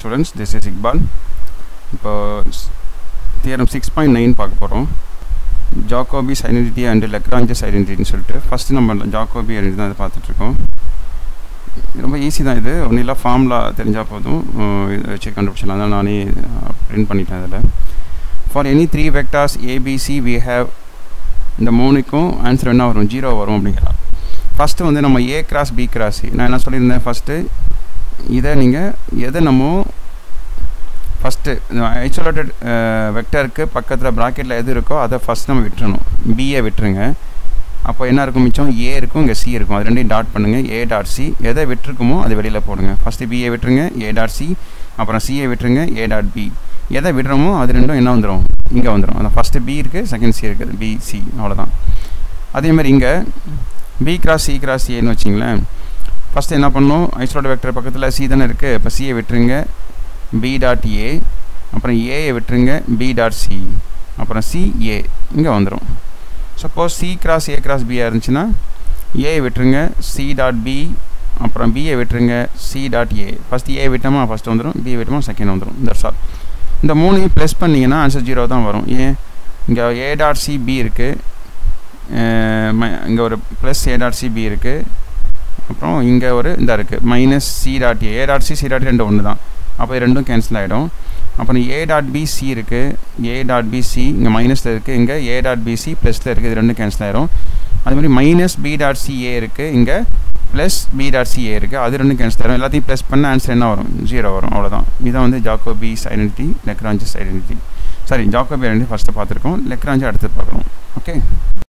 students this is Iqbal இப்போ theorem six point nine பார்க்க போகிறோம் ஜாக்கோபிஸ் ஐடென்டிட்டி அண்ட் லெக்ராஞ்சஸ் ஐடென்டிட்டின்னு சொல்லிட்டு ஃபஸ்ட்டு நம்ம ஜாக்கோபி ஐடென்டி தான் இதை பார்த்துட்ருக்கோம் ரொம்ப ஈஸி தான் இது ஒன்றும் இல்லை ஃபார்முலா தெரிஞ்சால் போதும் இதை வச்சு கண்டுபிடிச்சிடலாம் அதான் நானே பிரிண்ட் பண்ணிட்டேன் அதில் for any three vectors ABC we have இந்த மூணுக்கும் ஆன்சர் என்ன வரும் ஜீரோ வரும் அப்படிங்கிறா ஃபஸ்ட்டு வந்து நம்ம ஏ கிராஸ் பி கிராஸ் நான் என்ன சொல்லியிருந்தேன் ஃபஸ்ட்டு இதை நீங்கள் எதை நம்ம ஃபஸ்ட்டு ஐசோலேட்டட் வெக்டருக்கு பக்கத்தில் ப்ராக்கெட்டில் எது இருக்கோ அதை ஃபஸ்ட் நம்ம விட்டுறணும் பிஏ விட்டுருங்க அப்போ என்ன இருக்கும் மிச்சம் ஏ இருக்கும் இங்கே சி இருக்கும் அது ரெண்டையும் டாட் பண்ணுங்கள் ஏ டாட் சி எதை விட்டுருக்குமோ அதை வெளியில் போடுங்க ஃபஸ்ட்டு பிஏ விட்டுருங்க ஏ டாட் சி அப்புறம் சிஏ விட்டுருங்க ஏ டாட் பி எதை விடுறோமோ அது ரெண்டும் என்ன வந்துடும் இங்கே வந்துடும் அந்த ஃபஸ்ட்டு பி இருக்குது செகண்ட் சி இருக்குது பி சி அவ்வளோதான் அதேமாதிரி இங்கே பி கிராஸ் சி கிராஸ் ஏன்னு வச்சிங்களேன் ஃபஸ்ட்டு என்ன பண்ணணும் ஐசோலேட் வெக்டர் பக்கத்தில் சி தானே இருக்குது இப்போ சியை விட்டுருங்க பி டாட் ஏ அப்புறம் ஏயை விட்டுருங்க பி டாட் சி அப்புறம் சி ஏ இங்கே வந்துடும் suppose C cross A cross பியாக இருந்துச்சுன்னா ஏ விட்டுருங்க சி டாட் பி அப்புறம் பிஏ விட்டுருங்க C dot A first A விட்டோமா ஃபஸ்ட் வந்துடும் பி விட்டோமா செகண்ட் வந்துடும் தட்ஸ் ஆல் இந்த மூணையும் ப்ளஸ் பண்ணிங்கன்னா ஆன்சர் ஜீரோ தான் வரும் ஏன் இங்கே ஏ டாட் சி பி இருக்குது இங்கே ஒரு plus A dot C B இருக்குது அப்புறம் இங்கே ஒரு இந்த இருக்குது minus C dot A A dot C C dot ரெண்டு ஒன்று தான் அப்போ இது ரெண்டும் கேன்சல் ஆகிடும் அப்புறம் ஏ டாட் பி சி இருக்குது ஏ டாட் பி சி இங்கே மைனஸில் இருக்குது இங்கே ஏ டாட் பி சி ப்ளஸில் இருக்குது இது ரெண்டும் கேன்சல் ஆகிடும் அது மாதிரி minus B dot C A இருக்குது இங்கே plus B dot C A இருக்குது அது ரெண்டும் கேன்சல் ஆகிடும் எல்லாத்தையும் ப்ளஸ் பண்ண ஆன்சர் என்ன வரும் ஜீரோ வரும் அவ்வளோதான் இதுதான் வந்து Jacobi's identity Lagrange's identity sorry Jacobi identity first பார்த்துருக்கோம் லெக்ராஞ்சு அடுத்து பார்க்குறோம் ஓகே